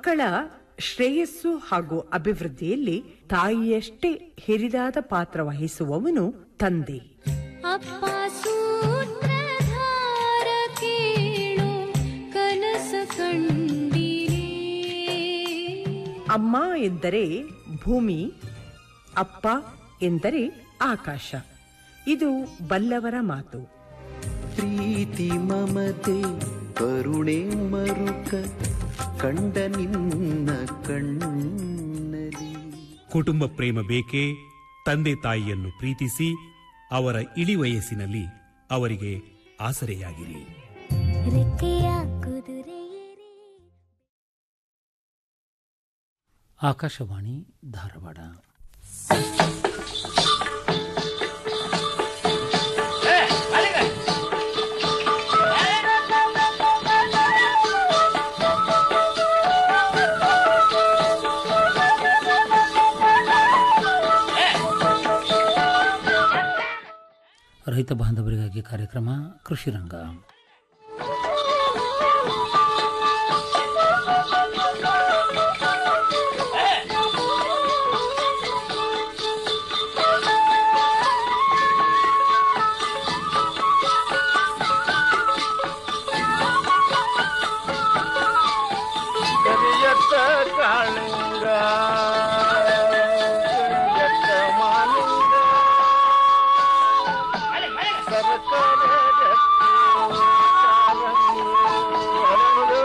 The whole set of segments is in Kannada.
ಮಕ್ಕಳ ಶ್ರೇಯಸ್ಸು ಹಾಗೂ ಅಭಿವೃದ್ಧಿಯಲ್ಲಿ ತಾಯಿಯಷ್ಟೇ ಹಿರಿದಾದ ಪಾತ್ರ ವಹಿಸುವವನು ತಂದೆ ಅಪ್ಪ ಸೂತ್ರಧಾರ ಕೇಳು ಕನಸ ಕಂಡಿರೆ ಅಮ್ಮ ಎಂದರೆ ಭೂಮಿ ಅಪ್ಪ ಎಂದರೆ ಆಕಾಶ ಇದು ಬಲ್ಲವರ ಮಾತು ಪ್ರೀತಿ ಮಮತೆ ಕರುಣೆ ಮರುಕ ಕಂಡ ನಿನ್ನ ಕಣ್ಣಲಿ ಕುಟುಂಬ ಪ್ರೇಮ ಬೇಕೇ ತಂದೆ ತಾಯಿಯನ್ನು ಪ್ರೀತಿಸಿ ಅವರ ಇಳಿ ವಯಸ್ಸಿನಲ್ಲಿ ಅವರಿಗೆ ಆಸರೆಯಾಗಿರಿ ರೆಕ್ಕೆಯ ಕುದುರೆಯೇರಿ ಆಕಾಶವಾಣಿ ಧಾರವಾಡ ರೈತ ಬಾಂಧವರಿಗಾಗಿ ಕಾರ್ಯಕ್ರಮ ಕೃಷಿ ರಂಗ ಕರಿಯತ್ತ ಕಾಳಿಂಗ ಕರಿಯತ್ತ ಮಾಲಿಂಗ ಸರಸರ ಗಟ್ಟಿ ಕಾಲಂಗಿ ಹರಳು.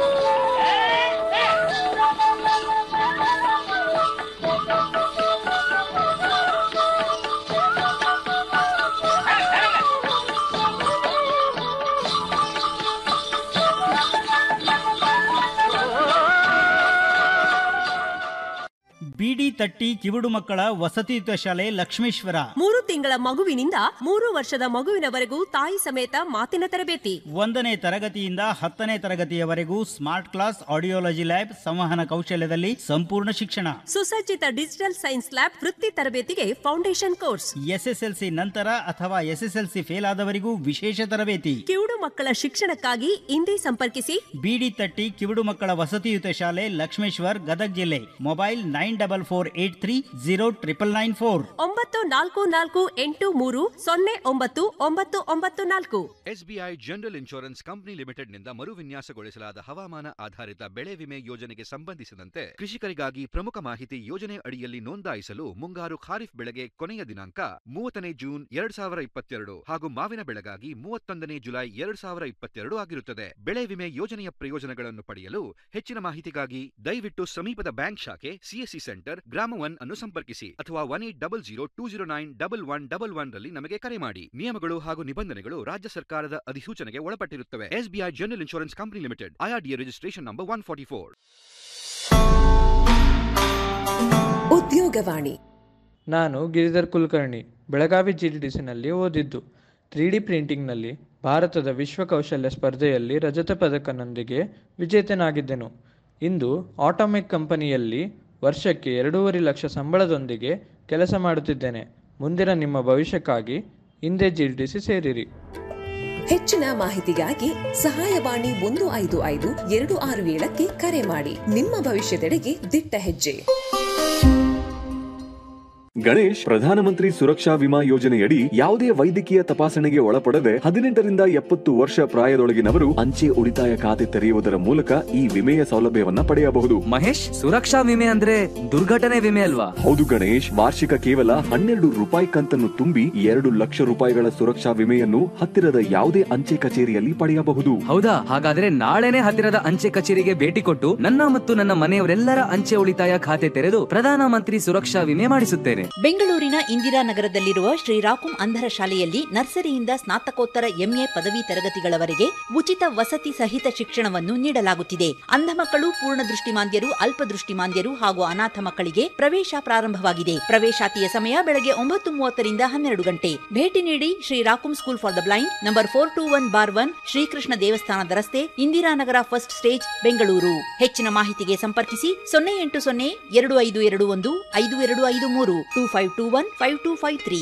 ಬಿಡಿ ತಟ್ಟಿ ಕಿವುಡು ಮಕ್ಕಳ ವಸತಿಯುತ ಶಾಲೆ ಲಕ್ಷ್ಮೇಶ್ವರ ಮೂರು ತಿಂಗಳ ಮಗುವಿನಿಂದ ಮೂರು ವರ್ಷದ ಮಗುವಿನವರೆಗೂ ತಾಯಿ ಸಮೇತ ಮಾತಿನ ತರಬೇತಿ ಒಂದನೇ ತರಗತಿಯಿಂದ ಹತ್ತನೇ ತರಗತಿಯವರೆಗೂ ಸ್ಮಾರ್ಟ್ ಕ್ಲಾಸ್ ಆಡಿಯೋಲಜಿ ಲ್ಯಾಬ್ ಸಂವಹನ ಕೌಶಲ್ಯದಲ್ಲಿ ಸಂಪೂರ್ಣ ಶಿಕ್ಷಣ ಸುಸಜ್ಜಿತ ಡಿಜಿಟಲ್ ಸೈನ್ಸ್ ಲ್ಯಾಬ್ ವೃತ್ತಿ ತರಬೇತಿಗೆ ಫೌಂಡೇಶನ್ ಕೋರ್ಸ್ ಎಸ್ಎಸ್ಎಲ್ಸಿ ನಂತರ ಅಥವಾ ಎಸ್ಎಸ್ಎಲ್ಸಿ ಫೇಲ್ ಆದವರಿಗೂ ವಿಶೇಷ ತರಬೇತಿ ಕಿವುಡು ಮಕ್ಕಳ ಶಿಕ್ಷಣಕ್ಕಾಗಿ ಇಂದೇ ಸಂಪರ್ಕಿಸಿ ಬಿಡಿ ತಟ್ಟಿ ಕಿವುಡು ಮಕ್ಕಳ ವಸತಿಯುತ ಶಾಲೆ ಲಕ್ಷ್ಮೇಶ್ವರ್ ಗದಗ್ ಜಿಲ್ಲೆ mobile nine double four eight three zero triple nine four ಒಂಬತ್ತು ನಾಲ್ಕು ನಾಲ್ಕು ಎಂಟು ಮೂರು ಸೊನ್ನೆ ಒಂಬತ್ತು ಒಂಬತ್ತು ಒಂಬತ್ತು ನಾಲ್ಕು ಎಸ್ಬಿಐ ಜನರಲ್ ಇನ್ಶೂರೆನ್ಸ್ ಕಂಪನಿ ಲಿಮಿಟೆಡ್ನಿಂದ ಮರುವಿನ್ಯಾಸಗೊಳಿಸಲಾದ ಹವಾಮಾನ ಆಧಾರಿತ ಬೆಳೆ ವಿಮೆ ಯೋಜನೆಗೆ ಸಂಬಂಧಿಸಿದಂತೆ ಕೃಷಿಕರಿಗಾಗಿ ಪ್ರಮುಖ ಮಾಹಿತಿ ಯೋಜನೆ ಅಡಿಯಲ್ಲಿ ನೋಂದಾಯಿಸಲು ಮುಂಗಾರು ಖಾರಿಫ್ ಬೆಳೆಗೆ ಕೊನೆಯ ದಿನಾಂಕ ಮೂವತ್ತನೇ ಜೂನ್ ಎರಡ್ ಸಾವಿರ ಇಪ್ಪತ್ತೆರಡು ಹಾಗೂ ಮಾವಿನ ಬೆಳೆಗಾಗಿ ಮೂವತ್ತೊಂದನೇ ಜುಲೈ ಎರಡ್ ಸಾವಿರ ಇಪ್ಪತ್ತೆರಡು ಆಗಿರುತ್ತದೆ ಬೆಳೆ ವಿಮೆ ಯೋಜನೆಯ ಪ್ರಯೋಜನಗಳನ್ನು ಪಡೆಯಲು ಹೆಚ್ಚಿನ ಮಾಹಿತಿಗಾಗಿ ದಯವಿಟ್ಟು ಸಮೀಪದ ಬ್ಯಾಂಕ್ ಶಾಖೆ ಸಿಎಸ್ಸಿ ಸೆಂಟರ್ ಗ್ರಾಮ ಒನ್ ಅನ್ನು ಸಂಪರ್ಕಿಸಿ ಅಥವಾ one eight double zero two zero nine double one double one ರಲ್ಲಿ ನಮಗೆ ಕರೆ ಮಾಡಿ ನಿಯಮಗಳು ಹಾಗೂ ನಿಬಂಧನೆಗಳು ರಾಜ್ಯ ಸರ್ಕಾರದ ಅಧಿಸೂಚನೆಗೆ ಒಳಪಟ್ಟಿರುತ್ತವೆ SBI general insurance company limited IRDA registration number one forty four ಉದ್ಯೋಗವಾಣಿ ನಾನು ಗಿರಿಧರ್ ಕುಲಕರ್ಣಿ ಬೆಳಗಾವಿ ಜಿಡಿಡಿಸಿನಲ್ಲಿ ಓದಿದ್ದು ತ್ರೀ ಡಿ ಪ್ರಿಂಟಿಂಗ್ನಲ್ಲಿ ಭಾರತದ ವಿಶ್ವ ಕೌಶಲ್ಯ ಸ್ಪರ್ಧೆಯಲ್ಲಿ ರಜತ ಪದಕನೊಂದಿಗೆ ವಿಜೇತನಾಗಿದ್ದೆನು ಇಂದು ಆಟೋಮೆಕ್ ಕಂಪನಿಯಲ್ಲಿ ವರ್ಷಕ್ಕೆ ಎರಡೂವರೆ ಲಕ್ಷ ಸಂಬಳದೊಂದಿಗೆ ಕೆಲಸ ಮಾಡುತ್ತಿದ್ದೇನೆ ಮುಂದಿನ ನಿಮ್ಮ ಭವಿಷ್ಯಕ್ಕಾಗಿ ಹಿಂದೆ ಜಿಡಿಡಿಸಿ ಸೇರಿರಿ ಹೆಚ್ಚಿನ ಮಾಹಿತಿಗಾಗಿ ಸಹಾಯವಾಣಿ ಒಂದು ಐದು ಐದು ಎರಡು ಆರು ಏಳಕ್ಕೆ ಕರೆ ಮಾಡಿ ನಿಮ್ಮ ಭವಿಷ್ಯದೆಡೆಗೆ ದಿಟ್ಟ ಹೆಜ್ಜೆ ಗಣೇಶ್ ಪ್ರಧಾನಮಂತ್ರಿ ಸುರಕ್ಷಾ ವಿಮಾ ಯೋಜನೆಯಡಿ ಯಾವುದೇ ವೈದ್ಯಕೀಯ ತಪಾಸಣೆಗೆ ಒಳಪಡದೆ ಹದಿನೆಂಟರಿಂದ ಎಪ್ಪತ್ತು ವರ್ಷ ಪ್ರಾಯದೊಳಗಿನವರು ಅಂಚೆ ಉಳಿತಾಯ ಖಾತೆ ತೆರೆಯುವುದರ ಮೂಲಕ ಈ ವಿಮೆಯ ಸೌಲಭ್ಯವನ್ನ ಪಡೆಯಬಹುದು ಮಹೇಶ್ ಸುರಕ್ಷಾ ವಿಮೆ ಅಂದ್ರೆ ದುರ್ಘಟನೆ ವಿಮೆ ಅಲ್ವಾ ಹೌದು ಗಣೇಶ್ ವಾರ್ಷಿಕ ಕೇವಲ ಹನ್ನೆರಡು ರೂಪಾಯಿ ಕಂತನ್ನು ತುಂಬಿ ಎರಡು ಲಕ್ಷ ರೂಪಾಯಿಗಳ ಸುರಕ್ಷಾ ವಿಮೆಯನ್ನು ಹತ್ತಿರದ ಯಾವುದೇ ಅಂಚೆ ಕಚೇರಿಯಲ್ಲಿ ಪಡೆಯಬಹುದು ಹೌದಾ ಹಾಗಾದ್ರೆ ನಾಳೆನೆ ಹತ್ತಿರದ ಅಂಚೆ ಕಚೇರಿಗೆ ಭೇಟಿ ಕೊಟ್ಟು ನನ್ನ ಮತ್ತು ನನ್ನ ಮನೆಯವರೆಲ್ಲರ ಅಂಚೆ ಉಳಿತಾಯ ಖಾತೆ ತೆರೆದು ಪ್ರಧಾನಮಂತ್ರಿ ಸುರಕ್ಷಾ ವಿಮೆ ಮಾಡಿಸುತ್ತೇನೆ ಬೆಂಗಳೂರಿನ ಇಂದಿರಾನಗರದಲ್ಲಿರುವ ಶ್ರೀರಾಕುಂ ಅಂಧರ ಶಾಲೆಯಲ್ಲಿ ನರ್ಸರಿಯಿಂದ ಸ್ನಾತಕೋತ್ತರ ಎಂಎ ಪದವಿ ತರಗತಿಗಳವರೆಗೆ ಉಚಿತ ವಸತಿ ಸಹಿತ ಶಿಕ್ಷಣವನ್ನು ನೀಡಲಾಗುತ್ತಿದೆ ಅಂಧ ಮಕ್ಕಳು ಪೂರ್ಣ ದೃಷ್ಟಿಮಾಂದ್ಯರು ಅಲ್ಪದೃಷ್ಟಿಮಾಂದ್ಯರು ಹಾಗೂ ಅನಾಥ ಮಕ್ಕಳಿಗೆ ಪ್ರವೇಶ ಪ್ರಾರಂಭವಾಗಿದೆ ಪ್ರವೇಶಾತಿಯ ಸಮಯ ಬೆಳಗ್ಗೆ ಒಂಬತ್ತು ಮೂವತ್ತರಿಂದ ಹನ್ನೆರಡು ಗಂಟೆ ಭೇಟಿ ನೀಡಿ Shri Rakum school for the blind number four two one bar one Srikrishna ದೇವಸ್ಥಾನದ ರಸ್ತೆ ಇಂದಿರಾನಗರ ಫಸ್ಟ್ ಸ್ಟೇಜ್ ಬೆಂಗಳೂರು ಹೆಚ್ಚಿನ ಮಾಹಿತಿಗೆ ಸಂಪರ್ಕಿಸಿ ಸೊನ್ನೆ ಎಂಟು ಸೊನ್ನೆ ಎರಡು ಐದು ಎರಡು ಒಂದು ಐದು ಎರಡು ಐದು ಮೂರು two five two one five two five three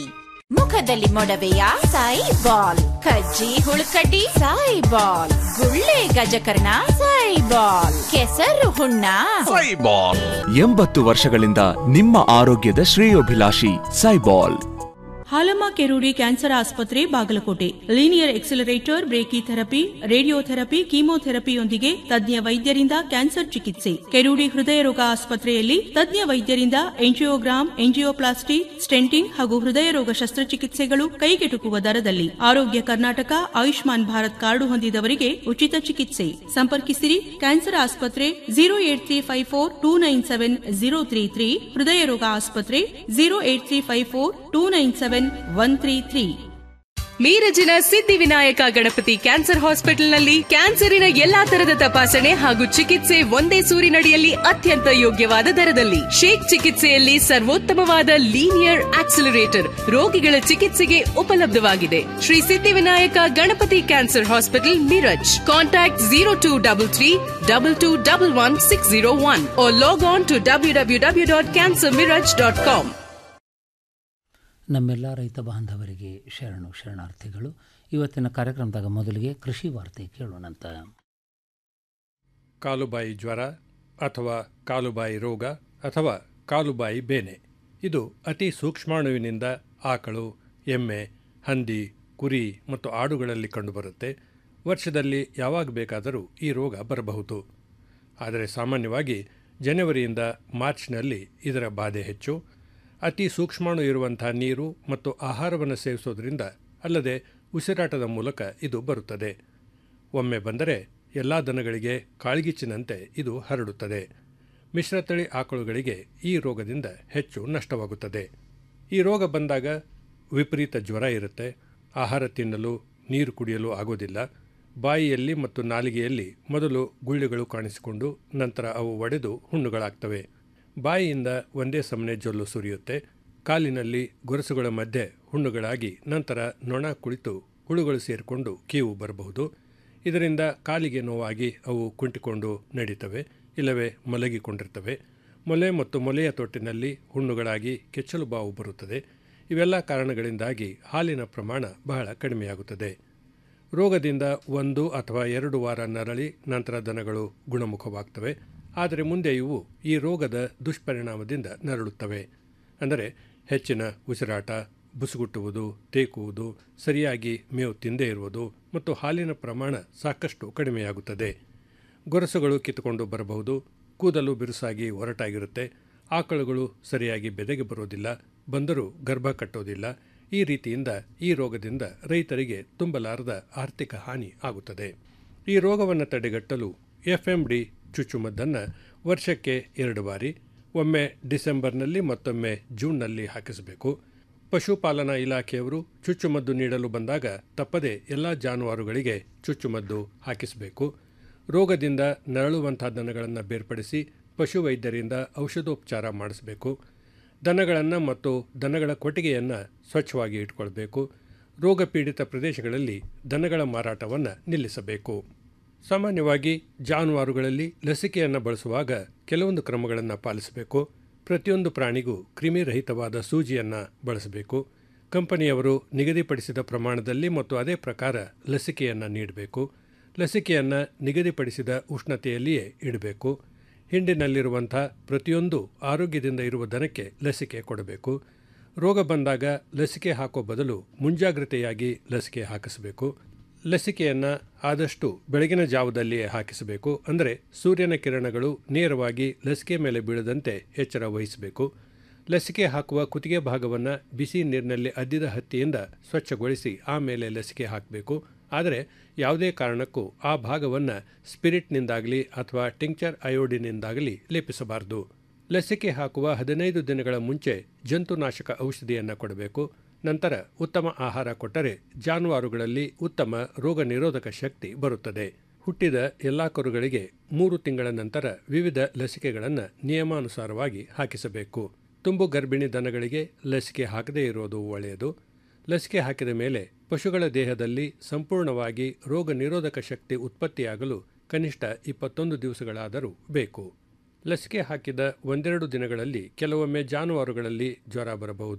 ಮುಖದಲ್ಲಿ ಮೊಡವೆಯ ಸಾಯಿ ಬಾಲ್ ಕಜ್ಜಿ ಹುಳುಕಡ್ಡಿ ಸಾಯಿ ಬಾಲ್ ಗುಳ್ಳೆ ಗಜಕರ್ಣ ಸಾಯಿ ಬಾಲ್ ಕೆಸರು ಹುಣ್ಣ ಎಂಬತ್ತು ವರ್ಷಗಳಿಂದ ನಿಮ್ಮ ಆರೋಗ್ಯದ ಶ್ರೇಯೋಭಿಲಾಷಿ ಸೈಬಾಲ್ ಹಾಲಮ್ಮ ಕೆರೂಡಿ ಕ್ಯಾನ್ಸರ್ ಆಸ್ಪತ್ರೆ Bagalkote linear accelerator brachytherapy radiotherapy ಕೀಮೋಥೆರಪಿಯೊಂದಿಗೆ ತಜ್ಞ ವೈದ್ಯರಿಂದ ಕ್ಯಾನ್ಸರ್ ಚಿಕಿತ್ಸೆ ಕೆರೂಡಿ ಹೃದಯ ರೋಗ ಆಸ್ಪತ್ರೆಯಲ್ಲಿ ತಜ್ಞ ವೈದ್ಯರಿಂದ ಎಂಜಿಯೋಗ್ರಾಮ್ ಎಂಜಿಯೋಪ್ಲಾಸ್ಟಿ ಸ್ಟೆಂಟಿಂಗ್ ಹಾಗೂ ಹೃದಯ ರೋಗ ಶಸ್ತ್ರಚಿಕಿತ್ಸೆಗಳು ಕೈಗೆಟುಕುವ ದರದಲ್ಲಿ ಆರೋಗ್ಯ ಕರ್ನಾಟಕ ಆಯುಷ್ಮಾನ್ ಭಾರತ್ ಕಾರ್ಡು ಹೊಂದಿದವರಿಗೆ ಉಚಿತ ಚಿಕಿತ್ಸೆ ಸಂಪರ್ಕಿಸಿರಿ ಕ್ಯಾನ್ಸರ್ ಆಸ್ಪತ್ರೆ zero eight three five four two nine seven zero three three ಹೃದಯ ರೋಗ ಆಸ್ಪತ್ರೆ zero eight three five four two nine seven one three three ಮೀರಜಿನ ಸಿದ್ಧಿವಿನಾಯಕ ಗಣಪತಿ ಕ್ಯಾನ್ಸರ್ ಹಾಸ್ಪಿಟಲ್ನಲ್ಲಿ ಕ್ಯಾನ್ಸರಿನ ಎಲ್ಲಾ ತರದ ತಪಾಸಣೆ ಹಾಗೂ ಚಿಕಿತ್ಸೆ ಒಂದೇ ಸೂರಿನಡಿಯಲ್ಲಿ ಅತ್ಯಂತ ಯೋಗ್ಯವಾದ ದರದಲ್ಲಿ ಶೇಕ್ ಚಿಕಿತ್ಸೆಯಲ್ಲಿ ಸರ್ವೋತ್ತಮವಾದ ಲೀನಿಯರ್ ಆಕ್ಸಿಲರೇಟರ್ ರೋಗಿಗಳ ಚಿಕಿತ್ಸೆಗೆ ಉಪಲಬ್ಧವಾಗಿದೆ Shri Siddhivinayak Ganapati cancer hospital Miraj contact zero two double three double two double one six zero one log on to W W W dot cancer Miraj dot com ನಮ್ಮೆಲ್ಲ ರೈತ ಬಾಂಧವರಿಗೆ ಶರಣು ಶರಣಾರ್ಥಿಗಳು ಇವತ್ತಿನ ಕಾರ್ಯಕ್ರಮದಾಗ ಮೊದಲಿಗೆ ಕೃಷಿ ವಾರ್ತೆ ಕೇಳೋಣಂತ ಕಾಲುಬಾಯಿ ಜ್ವರ ಅಥವಾ ಕಾಲುಬಾಯಿ ರೋಗ ಅಥವಾ ಕಾಲುಬಾಯಿ ಬೇನೆ ಇದು ಅತಿ ಸೂಕ್ಷ್ಮಾಣುವಿನಿಂದ ಆಕಳು ಎಮ್ಮೆ ಹಂದಿ ಕುರಿ ಮತ್ತು ಆಡುಗಳಲ್ಲಿ ಕಂಡುಬರುತ್ತೆ ವರ್ಷದಲ್ಲಿ ಯಾವಾಗ ಬೇಕಾದರೂ ಈ ರೋಗ ಬರಬಹುದು ಆದರೆ ಸಾಮಾನ್ಯವಾಗಿ ಜನವರಿಯಿಂದ ಮಾರ್ಚ್ನಲ್ಲಿ ಇದರ ಬಾಧೆ ಹೆಚ್ಚು ಅತಿ ಸೂಕ್ಷ್ಮಾಣು ಇರುವಂಥ ನೀರು ಮತ್ತು ಆಹಾರವನ್ನು ಸೇವಿಸೋದ್ರಿಂದ ಅಲ್ಲದೆ ಉಸಿರಾಟದ ಮೂಲಕ ಇದು ಬರುತ್ತದೆ ಒಮ್ಮೆ ಬಂದರೆ ಎಲ್ಲ ದನಗಳಿಗೆ ಕಾಳ್ಗಿಚ್ಚಿನಂತೆ ಇದು ಹರಡುತ್ತದೆ ಮಿಶ್ರತಳಿ ಆಕಳುಗಳಿಗೆ ಈ ರೋಗದಿಂದ ಹೆಚ್ಚು ನಷ್ಟವಾಗುತ್ತದೆ ಈ ರೋಗ ಬಂದಾಗ ವಿಪರೀತ ಜ್ವರ ಇರುತ್ತೆ ಆಹಾರ ತಿನ್ನಲು ನೀರು ಕುಡಿಯಲು ಆಗೋದಿಲ್ಲ ಬಾಯಿಯಲ್ಲಿ ಮತ್ತು ನಾಲಿಗೆಯಲ್ಲಿ ಮೊದಲು ಗುಳ್ಳೆಗಳು ಕಾಣಿಸಿಕೊಂಡು ನಂತರ ಅವು ಒಡೆದು ಹುಣ್ಣುಗಳಾಗ್ತವೆ ಬಾಯಿಯಿಂದ ಒಂದೇ ಸಮನೆ ಜೊಲ್ಲು ಸುರಿಯುತ್ತೆ ಕಾಲಿನಲ್ಲಿ ಗೊರಸುಗಳ ಮಧ್ಯೆ ಹುಣ್ಣುಗಳಾಗಿ ನಂತರ ನೊಣ ಕುಳಿತು ಹುಳುಗಳು ಸೇರಿಕೊಂಡು ಕೀವು ಬರಬಹುದು ಇದರಿಂದ ಕಾಲಿಗೆ ನೋವಾಗಿ ಅವು ಕುಂಟಿಕೊಂಡು ನಡೀತವೆ ಇಲ್ಲವೇ ಮಲಗಿಕೊಂಡಿರ್ತವೆ ಮೊಲೆ ಮತ್ತು ಮೊಲೆಯ ತೊಟ್ಟಿನಲ್ಲಿ ಹುಣ್ಣುಗಳಾಗಿ ಕೆಚ್ಚಲು ಬಾವು ಬರುತ್ತದೆ ಇವೆಲ್ಲ ಕಾರಣಗಳಿಂದಾಗಿ ಹಾಲಿನ ಪ್ರಮಾಣ ಬಹಳ ಕಡಿಮೆಯಾಗುತ್ತದೆ ರೋಗದಿಂದ ಒಂದು ಅಥವಾ ಎರಡು ವಾರ ನರಳಿ ನಂತರ ದನಗಳು ಗುಣಮುಖವಾಗ್ತವೆ ಆದರೆ ಮುಂದೆ ಇವು ಈ ರೋಗದ ದುಷ್ಪರಿಣಾಮದಿಂದ ನರಳುತ್ತವೆ ಅಂದರೆ ಹೆಚ್ಚಿನ ಉಸಿರಾಟ ಬುಸುಗುಟ್ಟುವುದು ತೇಕುವುದು ಸರಿಯಾಗಿ ಮೇವು ತಿಂದೇ ಇರುವುದು ಮತ್ತು ಹಾಲಿನ ಪ್ರಮಾಣ ಸಾಕಷ್ಟು ಕಡಿಮೆಯಾಗುತ್ತದೆ ಗೊರಸುಗಳು ಕಿತ್ತುಕೊಂಡು ಬರಬಹುದು ಕೂದಲು ಬಿರುಸಾಗಿ ಒರಟಾಗಿರುತ್ತೆ ಆಕಳುಗಳು ಸರಿಯಾಗಿ ಬೆದೆಗೆ ಬರೋದಿಲ್ಲ ಬಂದರೂ ಗರ್ಭ ಕಟ್ಟೋದಿಲ್ಲ ಈ ರೀತಿಯಿಂದ ಈ ರೋಗದಿಂದ ರೈತರಿಗೆ ತುಂಬಲಾರದ ಆರ್ಥಿಕ ಹಾನಿ ಆಗುತ್ತದೆ ಈ ರೋಗವನ್ನು ತಡೆಗಟ್ಟಲು ಎಫ್ ಎಂ ಡಿ ಚುಚ್ಚುಮದ್ದನ್ನು ವರ್ಷಕ್ಕೆ ಎರಡು ಬಾರಿ ಒಮ್ಮೆ ಡಿಸೆಂಬರ್ನಲ್ಲಿ ಮತ್ತೊಮ್ಮೆ ಜೂನ್ನಲ್ಲಿ ಹಾಕಿಸಬೇಕು ಪಶುಪಾಲನಾ ಇಲಾಖೆಯವರು ಚುಚ್ಚುಮದ್ದು ನೀಡಲು ಬಂದಾಗ ತಪ್ಪದೆ ಎಲ್ಲ ಜಾನುವಾರುಗಳಿಗೆ ಚುಚ್ಚುಮದ್ದು ಹಾಕಿಸಬೇಕು ರೋಗದಿಂದ ನರಳುವಂಥ ದನಗಳನ್ನು ಬೇರ್ಪಡಿಸಿ ಪಶುವೈದ್ಯರಿಂದ ಔಷಧೋಪಚಾರ ಮಾಡಿಸಬೇಕು ದನಗಳನ್ನು ಮತ್ತು ದನಗಳ ಕೊಟ್ಟಿಗೆಯನ್ನು ಸ್ವಚ್ಛವಾಗಿ ಇಟ್ಕೊಳ್ಬೇಕು ರೋಗ ಪೀಡಿತ ಪ್ರದೇಶಗಳಲ್ಲಿ ದನಗಳ ಮಾರಾಟವನ್ನು ನಿಲ್ಲಿಸಬೇಕು ಸಾಮಾನ್ಯವಾಗಿ ಜಾನುವಾರುಗಳಲ್ಲಿ ಲಸಿಕೆಯನ್ನು ಬಳಸುವಾಗ ಕೆಲವೊಂದು ಕ್ರಮಗಳನ್ನು ಪಾಲಿಸಬೇಕು ಪ್ರತಿಯೊಂದು ಪ್ರಾಣಿಗೂ ಕ್ರಿಮಿರಹಿತವಾದ ಸೂಜಿಯನ್ನು ಬಳಸಬೇಕು ಕಂಪನಿಯವರು ನಿಗದಿಪಡಿಸಿದ ಪ್ರಮಾಣದಲ್ಲಿ ಮತ್ತು ಅದೇ ಪ್ರಕಾರ ಲಸಿಕೆಯನ್ನು ನೀಡಬೇಕು ಲಸಿಕೆಯನ್ನು ನಿಗದಿಪಡಿಸಿದ ಉಷ್ಣತೆಯಲ್ಲಿಯೇ ಇಡಬೇಕು ಹಿಂಡಿನಲ್ಲಿರುವಂಥ ಪ್ರತಿಯೊಂದು ಆರೋಗ್ಯದಿಂದ ಇರುವ ದನಕ್ಕೆ ಲಸಿಕೆ ಕೊಡಬೇಕು ರೋಗ ಬಂದಾಗ ಲಸಿಕೆ ಹಾಕೋ ಬದಲು ಮುಂಜಾಗ್ರತೆಯಾಗಿ ಲಸಿಕೆ ಹಾಕಿಸಬೇಕು ಲಸಿಕೆಯನ್ನು ಆದಷ್ಟು ಬೆಳಗಿನ ಜಾವದಲ್ಲಿಯೇ ಹಾಕಿಸಬೇಕು ಅಂದರೆ ಸೂರ್ಯನ ಕಿರಣಗಳು ನೇರವಾಗಿ ಲಸಿಕೆ ಮೇಲೆ ಬೀಳದಂತೆ ಎಚ್ಚರ ವಹಿಸಬೇಕು ಲಸಿಕೆ ಹಾಕುವ ಕುತ್ತಿಗೆ ಭಾಗವನ್ನು ಬಿಸಿ ನೀರಿನಲ್ಲಿ ಅದ್ದಿದ ಹತ್ತಿಯಿಂದ ಸ್ವಚ್ಛಗೊಳಿಸಿ ಆಮೇಲೆ ಲಸಿಕೆ ಹಾಕಬೇಕು ಆದರೆ ಯಾವುದೇ ಕಾರಣಕ್ಕೂ ಆ ಭಾಗವನ್ನು ಸ್ಪಿರಿಟ್ನಿಂದಾಗಲಿ ಅಥವಾ ಟಿಂಕ್ಚರ್ ಅಯೋಡಿನಿಂದಾಗಲಿ ಲೇಪಿಸಬಾರದು ಲಸಿಕೆ ಹಾಕುವ ಹದಿನೈದು ದಿನಗಳ ಮುಂಚೆ ಜಂತುನಾಶಕ ಔಷಧಿಯನ್ನು ಕೊಡಬೇಕು ನಂತರ ಉತ್ತಮ ಆಹಾರ ಕೊಟ್ಟರೆ ಜಾನುವಾರುಗಳಲ್ಲಿ ಉತ್ತಮ ರೋಗ ನಿರೋಧಕ ಶಕ್ತಿ ಬರುತ್ತದೆ ಹುಟ್ಟಿದ ಎಲ್ಲ ಕರುಗಳಿಗೆ ಮೂರು ತಿಂಗಳ ನಂತರ ವಿವಿಧ ಲಸಿಕೆಗಳನ್ನು ನಿಯಮಾನುಸಾರವಾಗಿ ಹಾಕಿಸಬೇಕು ತುಂಬು ಗರ್ಭಿಣಿ ದನಗಳಿಗೆ ಲಸಿಕೆ ಹಾಕದೇ ಇರೋದು ಒಳ್ಳೆಯದು ಲಸಿಕೆ ಹಾಕಿದ ಮೇಲೆ ಪಶುಗಳ ದೇಹದಲ್ಲಿ ಸಂಪೂರ್ಣವಾಗಿ ರೋಗ ನಿರೋಧಕ ಶಕ್ತಿ ಉತ್ಪತ್ತಿಯಾಗಲು ಕನಿಷ್ಠ ಇಪ್ಪತ್ತೊಂದು ದಿವಸಗಳಾದರೂ ಬೇಕು ಲಸಿಕೆ ಹಾಕಿದ ಒಂದೆರಡು ದಿನಗಳಲ್ಲಿ ಕೆಲವೊಮ್ಮೆ ಜಾನುವಾರುಗಳಲ್ಲಿ ಜ್ವರ ಬರಬಹುದು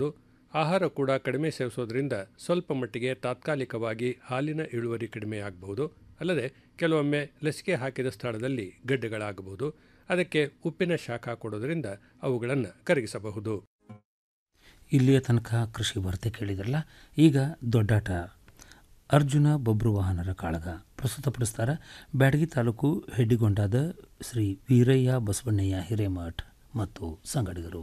ಆಹಾರ ಕೂಡ ಕಡಿಮೆ ಸೇವಿಸೋದ್ರಿಂದ ಸ್ವಲ್ಪ ಮಟ್ಟಿಗೆ ತಾತ್ಕಾಲಿಕವಾಗಿ ಹಾಲಿನ ಇಳುವರಿ ಕಡಿಮೆಯಾಗಬಹುದು ಅಲ್ಲದೆ ಕೆಲವೊಮ್ಮೆ ಲಸಿಕೆ ಹಾಕಿದ ಸ್ಥಳದಲ್ಲಿ ಗಡ್ಡೆಗಳಾಗಬಹುದು ಅದಕ್ಕೆ ಉಪ್ಪಿನ ಶಾಖ ಕೊಡೋದ್ರಿಂದ ಅವುಗಳನ್ನು ಕರಗಿಸಬಹುದು ಇಲ್ಲಿಯ ತನಕ ಕೃಷಿ ವಾರ್ತೆ ಕೇಳಿದ್ರಲ್ಲ ಈಗ ದೊಡ್ಡಾಟ ಅರ್ಜುನ ಬೊಬ್ರು ವಾಹನರ ಕಾಳಗ ಪ್ರಸ್ತುತಪಡಿಸ್ತಾರ ಬ್ಯಾಡಗಿ ತಾಲೂಕು ಹೆಡ್ಡಿಗೊಂಡಾದ ಶ್ರೀ ವೀರಯ್ಯ ಬಸವಣ್ಣಯ್ಯ ಹಿರೇಮಠ್ ಮತ್ತು ಸಂಗಡಿಗರು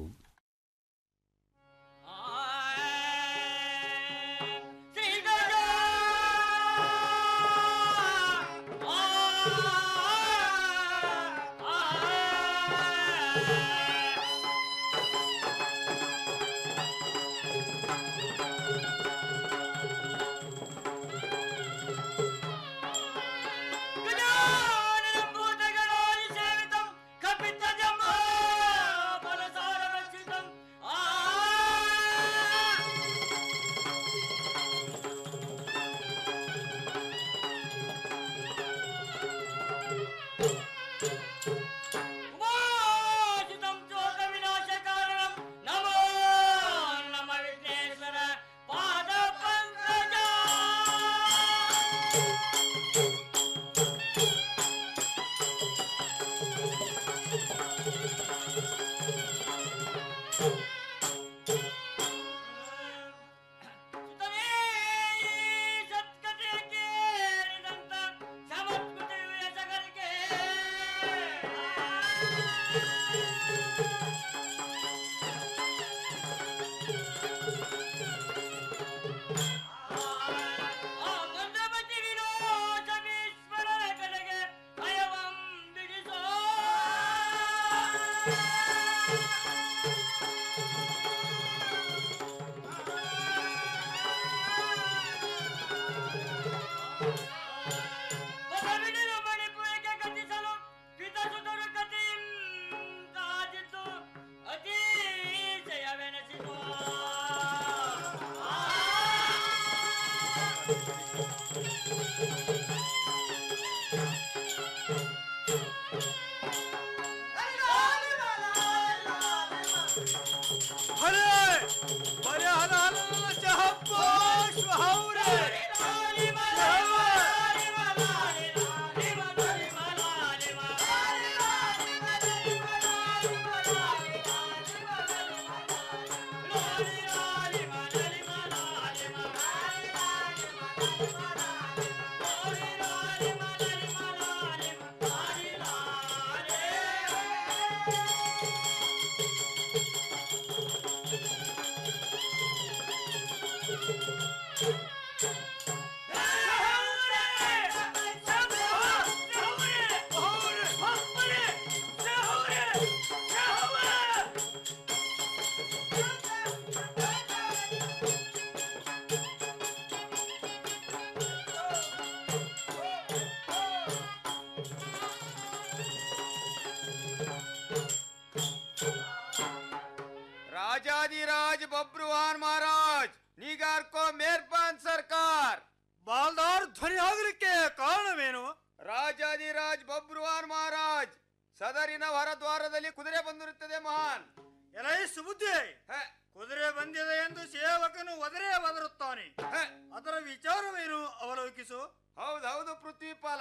राजाधिराज बब्रुवान महाराज निगार को मेहरबान सरकार ಬಾಲ್ದಾರ್ ಧ್ವನಿ ಆಗಲಿಕ್ಕೆ ಕಾರಣವೇನು ರಾಜಾಧಿರಾಜ್ ಬಬ್ರುವಾನ್ ಮಹಾರಾಜ್ ಸದರಿನ ಹೊರದ್ವಾರದಲ್ಲಿ ಕುದುರೆ ಬಂದಿರುತ್ತದೆ ಮಹಾನ್ ಎಲೈ ಸುಬುದ್ಧಿ ಕುದುರೆ ಬಂದಿದೆ ಎಂದು ಸೇವಕನು ಒದರೇ ಒದರುತ್ತಾನೆ ಅದರ ವಿಚಾರವೇನು ಅವಲೋಕಿಸು ಹೌದೌದು ಪೃಥ್ವಿಪಾಲ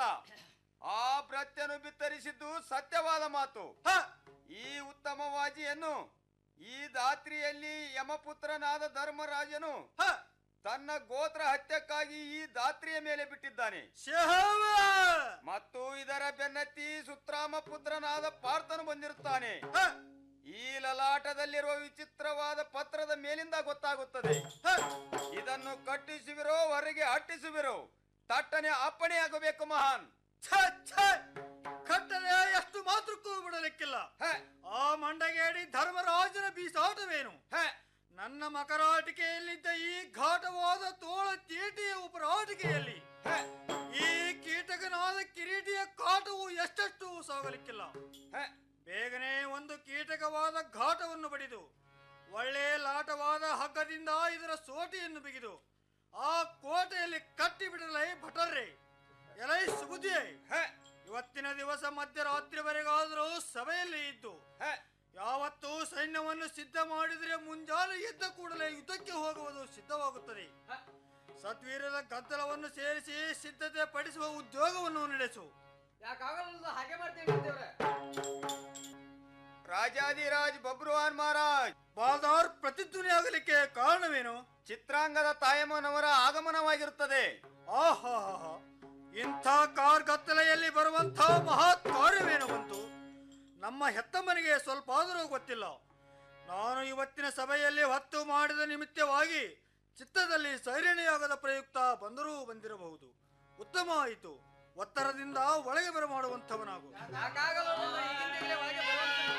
ಆ ಪ್ರತ್ಯನು ಬಿತ್ತರಿಸಿದ್ದು ಸತ್ಯವಾದ ಮಾತು ಈ ಉತ್ತಮ ವಾಜಿಯನ್ನು ಈ ದಾತ್ರಿಯಲ್ಲಿ ಯಮಪುತ್ರನಾದ ಧರ್ಮರಾಜನು ತನ್ನ ಗೋತ್ರ ಹತ್ಯಕ್ಕಾಗಿ ಈ ದಾತ್ರಿಯ ಮೇಲೆ ಬಿಟ್ಟಿದ್ದಾನೆ ಮತ್ತು ಇದರ ಬೆನ್ನತ್ತಿ ಸುತ್ರಾಮ ಪುತ್ರನಾದ ಪಾರ್ಥನು ಬಂದಿರುತ್ತಾನೆ ಈ ಲಲಾಟದಲ್ಲಿರುವ ವಿಚಿತ್ರವಾದ ಪತ್ರದ ಮೇಲಿಂದ ಗೊತ್ತಾಗುತ್ತದೆ ಇದನ್ನು ಕಟ್ಟಿಸುವಿರೋ ಹೊರಗೆ ಅಟ್ಟಿಸುವಿರೋ ತಟ್ಟನೆ ಅಪ್ಪಣೆಯಾಗಬೇಕು ಮಹಾನ್ ಕಟ್ಟಲೆ ಎಷ್ಟು ಮಾತ್ರಕ್ಕೂ ಬಿಡಲಿಕ್ಕಿಲ್ಲ ಆ ಮಂಡಗೇಡಿ ಧರ್ಮರಾಜನ ಬೀಸಾಟವೇನು ನನ್ನ ಮಕರಾಟಿಕೆಯಲ್ಲಿದ್ದ ಈ ಘಾಟವಾದ ತೋಳ ತೀಟಿಯ ಉಪರಾಟಿಕೆಯಲ್ಲಿ ಈ ಕೀಟಕನಾದ ಕಿರೀಟಿಯ ಕಾಟವು ಎಷ್ಟೆಷ್ಟು ಸಾಗಲಿಕ್ಕಿಲ್ಲ ಬೇಗನೆ ಒಂದು ಕೀಟಕವಾದ ಘಾಟವನ್ನು ಬಡಿದು ಒಳ್ಳೆ ಲಾಟವಾದ ಹಗ್ಗದಿಂದ ಇದರ ಸೋಟಿಯನ್ನು ಬಿಗಿದು ಆ ಕೋಟೆಯಲ್ಲಿ ಕಟ್ಟಿ ಬಿಡಲೇ ಭಟರ್ರೆ ಎಲೈ ಸುಬುದ್ಧಿ ಇವತ್ತಿನ ದಿವಸ ಮಧ್ಯರಾತ್ರಿವರೆಗಾದರೂ ಸಭೆಯಲ್ಲಿ ಇದ್ದು ಯಾವತ್ತೂ ಸೈನ್ಯವನ್ನು ಸಿದ್ಧ ಮಾಡಿದರೆ ಮುಂಜಾನೆ ಎದ್ದ ಕೂಡಲೇ ಯುದ್ಧಕ್ಕೆ ಹೋಗುವುದು ಸಿದ್ಧವಾಗುತ್ತದೆ ಸದ್ವೀರದ ಗದ್ದಲವನ್ನು ಸೇರಿಸಿ ಸಿದ್ಧತೆ ಪಡಿಸುವ ಉದ್ಯೋಗವನ್ನು ನಡೆಸು ಯಾಕಾಗಲ್ಲ ಹಾಗೆ ಮಾಡ್ತೇವೆ ದೇವ್ರೆ ರಾಜಾದಿರಾಜ್ ಬಬ್ರುವಾನ್ ಮಹಾರಾಜ್ ಬಾದಾರ್ ಪ್ರತಿಧ್ವನಿ ಆಗಲಿಕ್ಕೆ ಕಾರಣವೇನು ಚಿತ್ರಾಂಗದ ತಾಯಮ್ಮನವರ ಆಗಮನವಾಗಿರುತ್ತದೆ ಆಹಾ ಇಂಥ ಕಾರ್ ಗತ್ತಲೆಯಲ್ಲಿ ಬರುವಂಥ ಮಹತ್ ಕಾರ್ಯವೇನು ಬಂತು ನಮ್ಮ ಹೆತ್ತಮ್ಮನಿಗೆ ಸ್ವಲ್ಪ ಆದರೂ ಗೊತ್ತಿಲ್ಲ ನಾನು ಇವತ್ತಿನ ಸಭೆಯಲ್ಲಿ ಹೊತ್ತು ಮಾಡಿದ ನಿಮಿತ್ತವಾಗಿ ಚಿತ್ತದಲ್ಲಿ ಸೈರಣೆಯಾಗದ ಪ್ರಯುಕ್ತ ಬಂದರೂ ಬಂದಿರಬಹುದು ಉತ್ತಮ ಆಯಿತು ಒತ್ತರದಿಂದ ಒಳಗೆ ಬರಮಾಡುವಂಥವನಾಗು ಯಾಕಾಗಲ್ಲ ಈಗಿಂದಲೇ ಒಳಗೆ ಬರುವಂತೆ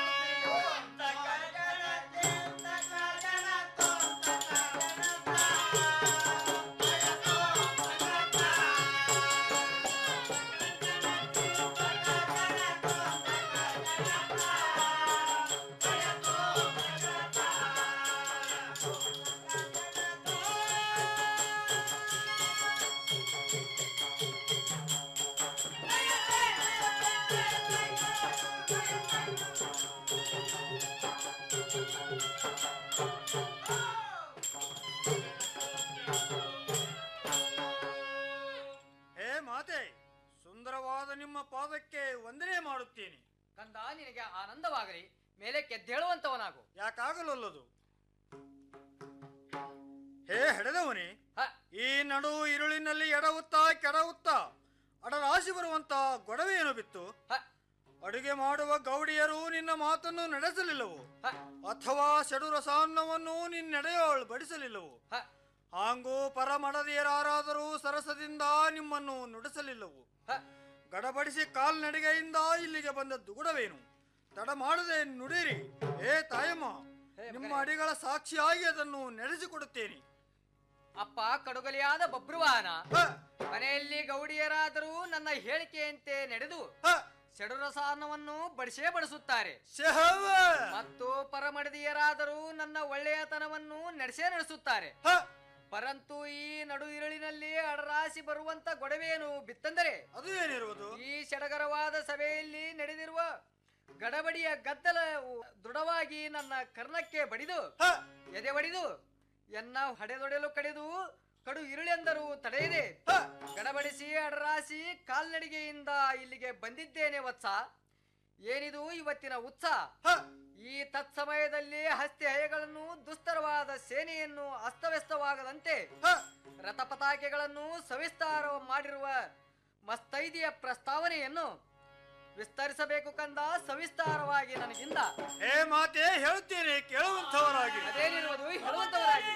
ಹೇ ಮಾತೆ ಸುಂದರವಾದ ನಿಮ್ಮ ಪಾದಕ್ಕೆ ವಂದನೆ ಮಾಡುತ್ತೇನೆ ಕಂದ ನಿನಗೆ ಆನಂದವಾಗಲಿ ಮೇಲೆ ಕೆದ್ದೇಳುವಂತವನಾಗು ಯಾಕಾಗಲೊಲ್ಲದು ಹೇ ಹೆಡೆದವನೇ ಈ ನಡು ಇರುಳಿನಲ್ಲಿ ಎಡವುತ್ತಾ ಕೆಡವುತ್ತಾ ಅಡರಾಶಿ ಬರುವಂತ ಗೊಡವೆಯನ್ನು ಬಿತ್ತು ಅಡುಗೆ ಮಾಡುವ ಗೌಡಿಯರು ನಿನ್ನ ಮಾತನ್ನು ನಡೆಸಲಿಲ್ಲವು ಅಥವಾ ಷಡುರಸಾನ್ನವನ್ನು ನಿನ್ನೆಡೆಯೋಳು ಬಡಿಸಲಿಲ್ಲವು ಹಾಂಗೂ ಪರಮಡದಿಯರಾರಾದರೂ ಸರಸದಿಂದ ನಿಮ್ಮನ್ನು ನುಡಿಸಲಿಲ್ಲವು ಗಡಬಡಿಸಿ ಕಾಲ್ನಡಿಗೆಯಿಂದ ಇಲ್ಲಿಗೆ ಬಂದದ್ದು ಗುಡವೇನು ತಡ ಮಾಡದೆ ನುಡಿರಿ ಏ ತಾಯಮ್ಮ ನಿಮ್ಮ ಅಡಿಗಳ ಸಾಕ್ಷಿಯಾಗಿ ಅದನ್ನು ನಡೆಸಿಕೊಡುತ್ತೇನೆ ಅಪ್ಪ ಕಡುಗಲಿಯಾದ ಬಬ್ರುವಾನ ಮನೆಯಲ್ಲಿ ಗೌಡಿಯರಾದರೂ ನನ್ನ ಹೇಳಿಕೆಯಂತೆ ನಡೆದು ಷಡುರಸಾನ್ನವನ್ನು ಬಡಿಸೇ ಬಡಿಸುತ್ತಾರೆ ಮತ್ತು ಪರಮಡದಿಯರಾದರೂ ನನ್ನ ಒಳ್ಳೆಯತನವನ್ನು ನಡೆಸೇ ನಡೆಸುತ್ತಾರೆ ಪರಂತು ಈ ನಡು ಇರುಳಿನಲ್ಲಿ ಅಡರಾಸಿ ಬರುವಂತ ಗೊಡವೆಯನ್ನು ಬಿತ್ತಂದರೆ ಅದು ಏನಿರುವುದು ಈ ಸಡಗರವಾದ ಸಭೆಯಲ್ಲಿ ನಡೆದಿರುವ ಗಡಬಡಿಯ ಗದ್ದಲ ದೃಢವಾಗಿ ನನ್ನ ಕರ್ಣಕ್ಕೆ ಬಡಿದು ಎದೆ ಬಡಿದು ಎನ್ನ ಹಡೆದೊಡೆಲು ಕಡಿದು ಕಡು ಇರುಳೆಂದರೂ ತಡೆಯದೆ ಗಡಬಡಿಸಿ ಅಡರಾಸಿ ಕಾಲ್ನಡಿಗೆಯಿಂದ ಇಲ್ಲಿಗೆ ಬಂದಿದ್ದೇನೆ ವತ್ಸ ಏನಿದು ಇವತ್ತಿನ ಉತ್ಸಾಹ ಈ ತತ್ಸಮಯದಲ್ಲಿ ಹಸ್ತಿ ಹಯಗಳನ್ನು ದುಸ್ತರವಾದ ಸೇನೆಯನ್ನು ಅಸ್ತವ್ಯಸ್ತವಾಗದಂತೆ ರಥಪತಾಕೆಗಳನ್ನು ಸವಿಸ್ತಾರ ಮಾಡಿರುವ ಮಸ್ತೈದಿಯ ಪ್ರಸ್ತಾವನೆಯನ್ನು ವಿಸ್ತರಿಸಬೇಕು ಕಂದ ಸವಿಸ್ತಾರವಾಗಿ ನನಗಿಂದ ಹೇ ಮಾತೆ ಹೇಳುತ್ತೇನೆ ಕೇಳುವಂಥವರಾಗಿ ಅದೇನಿರುವುದು ಹೇಳುವಂತವರಾಗಿ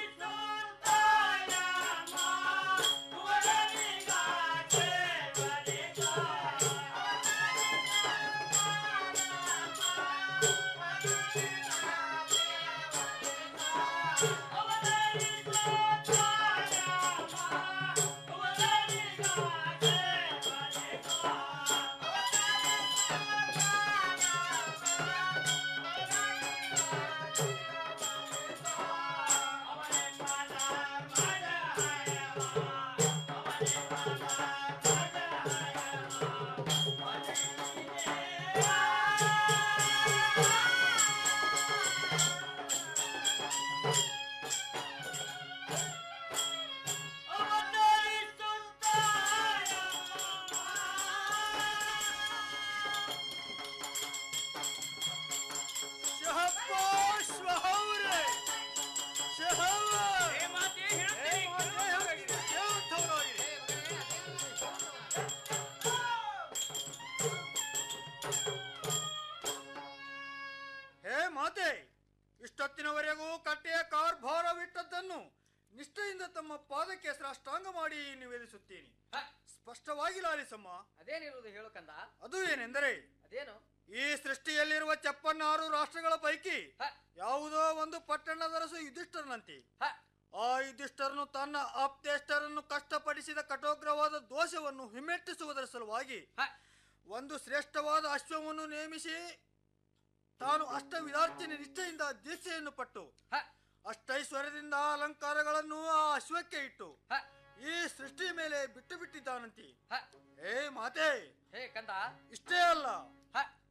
ಹೇ ಮಾತೆ ಇಷ್ಟೊತ್ತಿನವರೆಗೂ ಕಟ್ಟೆಯ ಕಾರ್ ಭಾರವಿಟ್ಟದ್ದನ್ನು ನಿಷ್ಠೆಯಿಂದ ತಮ್ಮ ಪಾದಕ್ಕೆ ಸಾಷ್ಟಾಂಗ ಮಾಡಿ ನಿವೇದಿಸುತ್ತೀನಿ ಸ್ಪಷ್ಟವಾಗಿ ಲಾಲಿಸಮ್ಮ ಅದೇನಿರುವುದು ಹೇಳು ಕಂದ ಅದು ಏನೆಂದರೆ ಅದೇನು ಈ ಸೃಷ್ಟಿಯಲ್ಲಿರುವ ಚಪ್ಪನ್ನಾರು ರಾಷ್ಟ್ರಗಳ ಪೈಕಿ ಯಾವುದೋ ಒಂದು ಪಟ್ಟಣದರಸು ಯುಧಿಷ್ಠರನಂತೆ ಆ ಯುಧಿಷ್ಠರನು ತನ್ನ ಆಪ್ತೇಷ್ಟರನ್ನು ಕಷ್ಟಪಡಿಸಿದ ಕಠೋಗ್ರವಾದ ದೋಷವನ್ನು ಹಿಮ್ಮೆಟ್ಟಿಸುವುದರ ಸಲುವಾಗಿ ಒಂದು ಶ್ರೇಷ್ಠವಾದ ಅಶ್ವವನ್ನು ನೇಮಿಸಿ ತಾನು ಅಷ್ಟ ವಿಧಾರ್ಚನೆ ನಿಷ್ಠೆಯಿಂದ ದೀಕ್ಷೆಯನ್ನು ಪಟ್ಟು ಅಷ್ಟೈಶ್ವರ್ಯದಿಂದ ಅಲಂಕಾರಗಳನ್ನು ಆ ಅಶ್ವಕ್ಕೆ ಇಟ್ಟು ಈ ಸೃಷ್ಟಿ ಮೇಲೆ ಬಿಟ್ಟು ಬಿಟ್ಟಿದ್ದಾನಂತೆ ಏ ಮಾತೆ ಹೇ ಕಂದ ಇಷ್ಟೇ ಅಲ್ಲ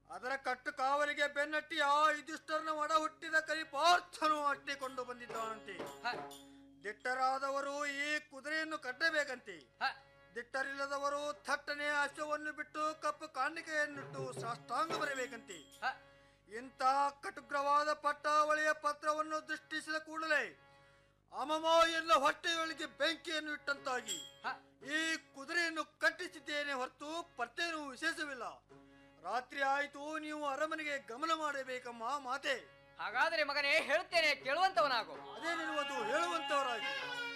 ಅದರ ಕಟ್ಟು ಕಾವಲಿಗೆ ಬೆನ್ನಟ್ಟಿ ಆ ಯುಧಿಷ್ಠರನ ಒಡ ಹುಟ್ಟಿದ ಕಲಿಪಾರ್ಥನು ಅಟ್ಟಿಕೊಂಡು ಬಂದಿದ್ದಾನಂತೆ ದಿಟ್ಟರಾದವರು ಈ ಕುದುರೆಯನ್ನು ಕಟ್ಟಬೇಕಂತೆ ದಿಟ್ಟರಿಲ್ಲದವರು ಥಟ್ಟನೆ ಅಶ್ವವನ್ನು ಬಿಟ್ಟು ಕಪ್ಪು ಕಾಣಿಕೆಯನ್ನಿಟ್ಟು ಸಾಷ್ಟಾಂಗ ಬರಬೇಕಂತೆ ಇಂಥ ಕಟುಗ್ರವಾದ ಪಟ್ಟಾವಳಿಯ ಪತ್ರವನ್ನು ದೃಷ್ಟಿಸಿದ ಕೂಡಲೇ ಅಮಮ ಎಲ್ಲ ಹೊಟ್ಟೆಯೊಳಗೆ ಬೆಂಕಿಯನ್ನು ಇಟ್ಟಂತಾಗಿ ಈ ಕುದುರೆಯನ್ನು ಕಟ್ಟಿಸಿದ್ದೇನೆ ಹೊರತು ಪರ್ತೇನು ವಿಶೇಷವಿಲ್ಲ ರಾತ್ರಿ ಆಯಿತು ನೀವು ಅರಮನೆಗೆ ಗಮನ ಮಾಡಬೇಕಮ್ಮ ಮಾತೆ ಹಾಗಾದರೆ ಮಗನೇ ಹೇಳುತ್ತೇನೆ ಕೇಳುವಂತವನಾಗು ಅದೇನಿರುವುದು ಹೇಳುವಂತವರಾಗಿ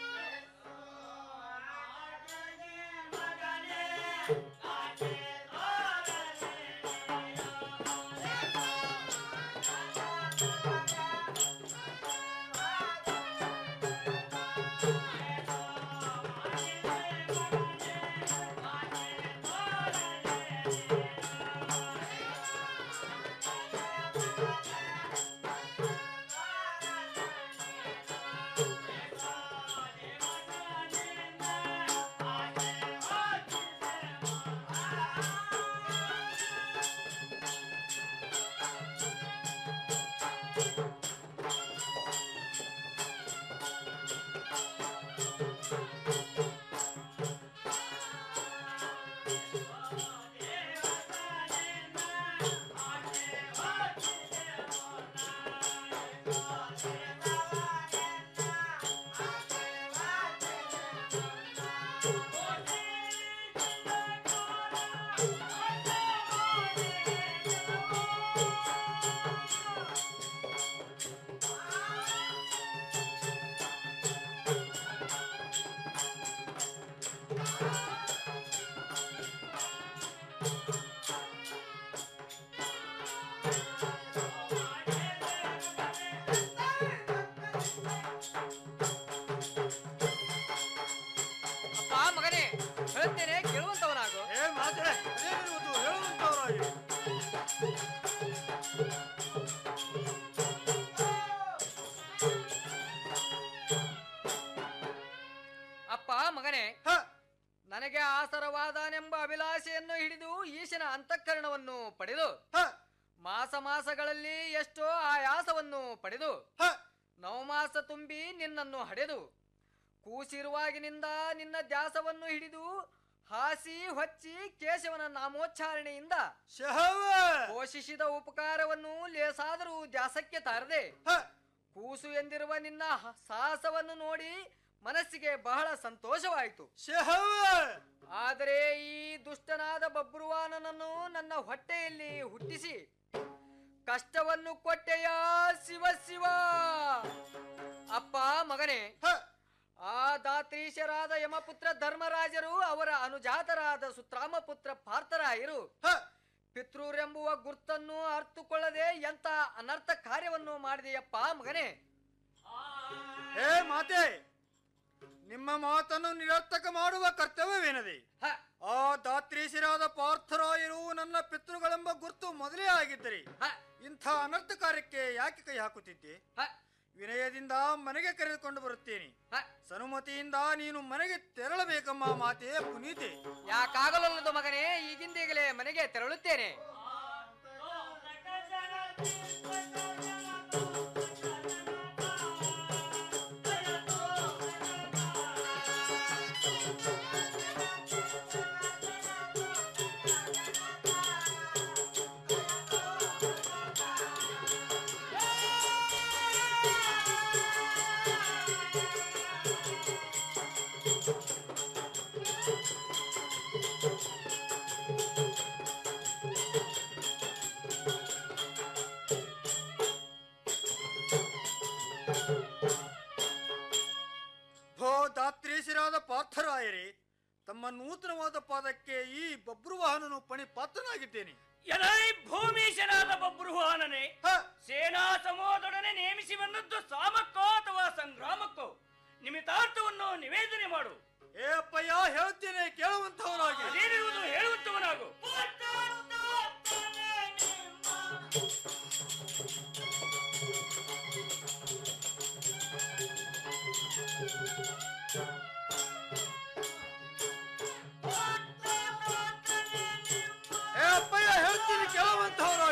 ಅಪ್ಪ ಮಗನೇ ಹೇಳುತ್ತೇನೆ ಕೇಳುವಂತವನಾಗು ಏ ಮಾತೆ ಅದೇನಿರುವುದು ಹೇಳುವಂತವರಾಗಿ ಅಪ್ಪ ಮಗನೇ ನನಗೆ ಆಸರವಾದನೆಂಬ ಅಭಿಲಾಷೆಯನ್ನು ಹಿಡಿದು ಈಶನ ಅಂತಃಕರಣವನ್ನು ಪಡೆದು ಮಾಸ ಮಾಸಗಳಲ್ಲಿ ಎಷ್ಟೋ ಆಯಾಸವನ್ನು ಪಡೆದು ನವಮಾಸ ತುಂಬಿ ನಿನ್ನನ್ನು ಹಡೆದು ಕೂಸಿರುವಾಗಿನಿಂದ ನಿನ್ನ ದ್ಯಾಸವನ್ನು ಹಿಡಿದು ಹಾಸಿ ಹೊಚ್ಚಿ ಕೇಶವನ ನಾಮೋಚ್ಚಾರಣೆಯಿಂದ ಪೋಷಿಸಿದ ಉಪಕಾರವನ್ನು ಲೇಸಾದರೂ ದ್ಯಾಸಕ್ಕೆ ತಾರದೆ ಕೂಸು ಎಂದಿರುವ ನಿನ್ನ ಹ- ಸಾಹಸವನ್ನು ನೋಡಿ ಮನಸ್ಸಿಗೆ ಬಹಳ ಸಂತೋಷವಾಯಿತು ಆದರೆ ಈ ದುಷ್ಟನಾದ ಬಬ್ರುವಾನನನ್ನು ನನ್ನ ಹೊಟ್ಟೆಯಲ್ಲಿ ಹುಟ್ಟಿಸಿ ಕಷ್ಟವನ್ನು ಕೊಟ್ಟೆಯ ಶಿವ ಶಿವ ಅಪ್ಪ ಮಗನೇ ಆ ದಾತ್ರೀಶರಾದ ಯಮಪುತ್ರ ಧರ್ಮರಾಜರು ಅವರ ಅನುಜಾತರಾದ ಸುತ್ರಾಮಪುತ್ರ ಪಾರ್ಥರಾಯರು ಪಿತೃರೆಂಬುವ ಗುರ್ತನ್ನು ಅರ್ಥಕೊಳ್ಳದೆ ಎಂತ ಅನರ್ಥ ಕಾರ್ಯವನ್ನು ಮಾಡಿದೆಯಪ್ಪ ಮಗನೇ ಹೇ ಮಾತೆ ನಿಮ್ಮ ಮಾತನ್ನು ನಿರರ್ಥಕ ಮಾಡುವ ಕರ್ತವ್ಯವೇನದೆ ಆ ದಾತ್ರೀಶರಾದ ಪಾರ್ಥರಾಯರು ನನ್ನ ಪಿತೃಗಳೆಂಬ ಗುರ್ತು ಮೊದಲೇ ಆಗಿದ್ದರೆ ಇಂಥ ಅನರ್ಥ ಕಾರ್ಯಕ್ಕೆ ಯಾಕೆ ಕೈ ಹಾಕುತ್ತಿದ್ದೆ ವಿನಯದಿಂದ ಮನೆಗೆ ಕರೆದುಕೊಂಡು ಬರುತ್ತೇನೆ ಸನುಮತಿಯಿಂದ ನೀನು ಮನೆಗೆ ತೆರಳಬೇಕಮ್ಮ ಮಾತೆ ಪುನೀತೆ ಯಾಕಾಗಲಲ್ಲದು ಮಗನೇ ಈಗಿಂದೀಗಲೇ ಮನೆಗೆ ತೆರಳುತ್ತೇನೆ ಭೋ ದಾತ್ರೀಶರಾದ ಪಾರ್ಥರಾಯರೇ ತಮ್ಮ ನೂತನವಾದ ಪಾದಕ್ಕೆ ಈ ಬಬ್ರುವಾಹನನು ಪಣಿ ಪಾತ್ರನಾಗಿದ್ದೇನೆ ಎಲೈ ಭೂಮೀಶನಾದ ಬಬ್ರುವಾಹನನೇ ಸೇನಾ ಸಮೂಹದೊಡನೆ ನೇಮಿಸಿ ಬಂದದ್ದು ಸಾಮಕ್ಕೋ ಅಥವಾ ಸಂಗ್ರಾಮಕ್ಕೋ ನಿಮಿತಾರ್ಥವನ್ನು ನಿವೇದನೆ ಮಾಡು ಏ ಅಪ್ಪಯ್ಯ ಹೇಳ್ತೇನೆ ಕೇಳುವಂತವರಾಗಿ ಅದೇನಿರುವುದು ಹೇಳುವಂತವನಾಗು ಏ ಅಪ್ಪಯ್ಯ ಹೇಳ್ತೀನಿ ಕೇಳುವಂತವರಾಗಿ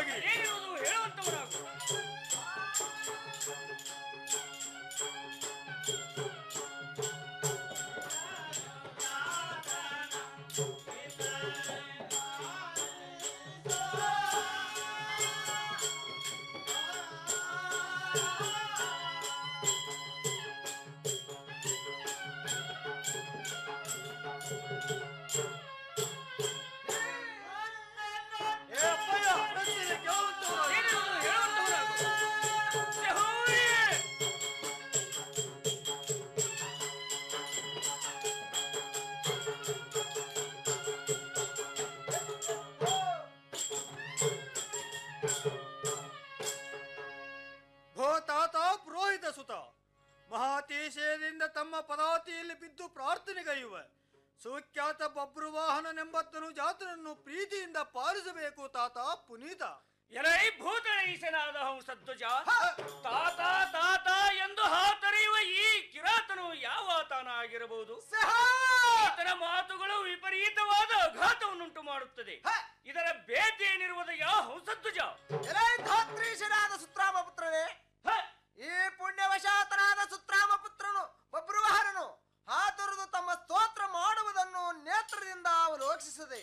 ಭೋ ತಾತ ಪುರೋಹಿತ ಸುತ ಮಹಾತೀಶಯದಿಂದ ತಮ್ಮ ಪದಾತಿಯಲ್ಲಿ ಬಿದ್ದು ಪ್ರಾರ್ಥನೆಗೈಯುವ ಸುಖ್ಯಾತ ಬಬ್ರುವಾಹನನೆಂಬತ್ತನು ಜಾತನನ್ನು ಪ್ರೀತಿಯಿಂದ ಪಾಲಿಸಬೇಕು ತಾತ ಪುನೀತ ಎಲೈ ಭೂತಳೀಸನಾದ ಹಂಸಧ್ವಜ ತಾತ ತಾತ ಎಂದು ಹಾತೊರೆಯುವ ಈ ಕಿರಾತನು ಯಾವ ತಾನಾಗಿರಬಹುದು ಈತನ ಮಾತುಗಳು ವಿಪರೀತವಾದ ಆಘಾತವನ್ನುಂಟು ಮಾಡುತ್ತದೆ ಇದರ ಬೇತಿ ಏನಿರುವುದಯ್ಯ ಹಂಸಧ್ವಜ ಎಲೈ ಧಾತ್ರೀಶನಾದ ಸುತ್ರಾಮ ಪುತ್ರನೇ ಈ ಪುಣ್ಯವಶಾತನಾದ ಸುತ್ರಾಮ ಪುತ್ರನು ಬಬ್ರುವಾಹನನು ಹಾತೊರೆದು ತಮ್ಮ ಸ್ತೋತ್ರ ಮಾಡುವುದನ್ನು ನೇತ್ರದಿಂದ ಅವಲೋಕಿಸಿದೆ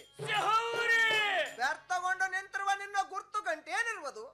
ವ್ಯರ್ಥಗೊಂಡು ನಿಂತಿರುವ ನಿನ್ನ ಗುರ್ತು ಗಂಟೇನಿರುವುದು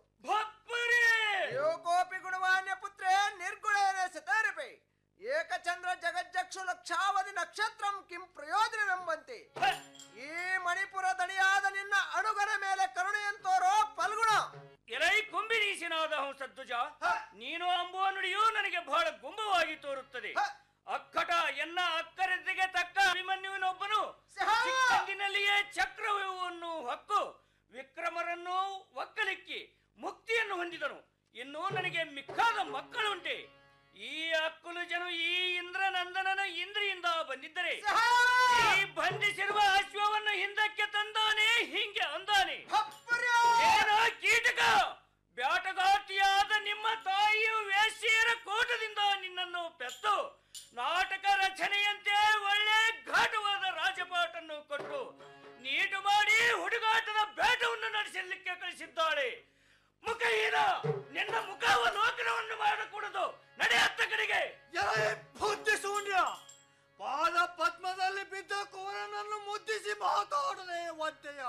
ಯೋಕೋಪಿ ಗುಣವಾನ್ಯ ಪುತ್ರೇ ನಿರ್ಗುಣೇನ ಸತಾರಿಪೈ ಏಕಚಂದ್ರ ಜಗಜ್ಜಕ್ಷು ಲಕ್ಷಾವಧಿ ನಕ್ಷತ್ರಂ ಕಿಂ ಪ್ರಯೋಜನವೆಂಬಂತೆ ಈ ಮಣಿಪುರ ದಣಿಯಾದ ನಿನ್ನ ಅಣುಗರ ಮೇಲೆ ಕರುಣೆಯಂತೋರೋ ಫಲ್ಗುಣ ಎಲೈ ಕುಂಬಿನೀಸಿನಾದ ಹಂಸಧ್ವಜ ನೀನು ಅಂಬುವ ನುಡಿಯು ನನಗೆ ಬಹಳ ಗುಂಬವಾಗಿ ತೋರುತ್ತದೆ ಅಕ್ಕಟ ಎನ್ನ ಅಕ್ಕರೆದಿಗೆ ತಕ್ಕ ಅಭಿಮನ್ಯುವಿನೊಬ್ಬನು ಚಿಕ್ಕಂದಿನಲ್ಲಿಯೇ ಚಕ್ರವ್ಯೂಹವನ್ನು ಹೊಕ್ಕು ವಿಕ್ರಮರನ್ನು ಒಕ್ಕಲಿಕ್ಕಿ ಮುಕ್ತಿಯನ್ನು ಹೊಂದಿದನು ಇನ್ನು ನನಗೆ ಮಿಕ್ಕಾದ ಮಕ್ಕಳುಂಟೆ ಈ ಅಕ್ಕುಲು ಜನ ಈ ಇಂದ್ರನಂದನನ ಇಂದ್ರಿಯಿಂದ ಬಂದಿದ್ದರೆ ಈ ಬಂಧಿಸಿರುವ ಅಶ್ವವನ್ನು ಹಿಂದಕ್ಕೆ ತಂದಾನೆ ಹಿಂಗೆ ಅಂದಾನೆ ಏನೋ ಕೀಟಕ ಬ್ಯಾಟಗಾಟಿಯಾದ ನಿಮ್ಮ ತಾಯಿಯು ವೇಶ್ಯೆಯರ ಕೋಟದಿಂದ ನಿನ್ನನ್ನು ಪೆತ್ತು ನಾಟಕ ರಚನೆಯಂತೆ ಒಳ್ಳೆ ಘಾಟವಾದ ರಾಜಪಾಟನ್ನು ಕೊಟ್ಟು ನೀಟು ಮಾಡಿ ಹುಡುಗಾಟದ ಬೇಟವನ್ನು ನಡೆಸಲಿಕ್ಕೆ ಕಳಿಸಿದ್ದಾಳೆ ಮುಖಹೀನ ನಿನ್ನ ಮುಖಾವಲೋಕನವನ್ನು ಮಾಡಕೂಡದು ನಡೆಯತ್ತ ಕಡೆಗೆ ಬುದ್ಧಿ ಶೂನ್ಯ ಪಾದ ಪದ್ಮದಲ್ಲಿ ಬಿದ್ದ ಕೋರನನ್ನು ಮುದ್ದಿಸಿ ಮಾತಾಡದೆ ಒದ್ದೆಯ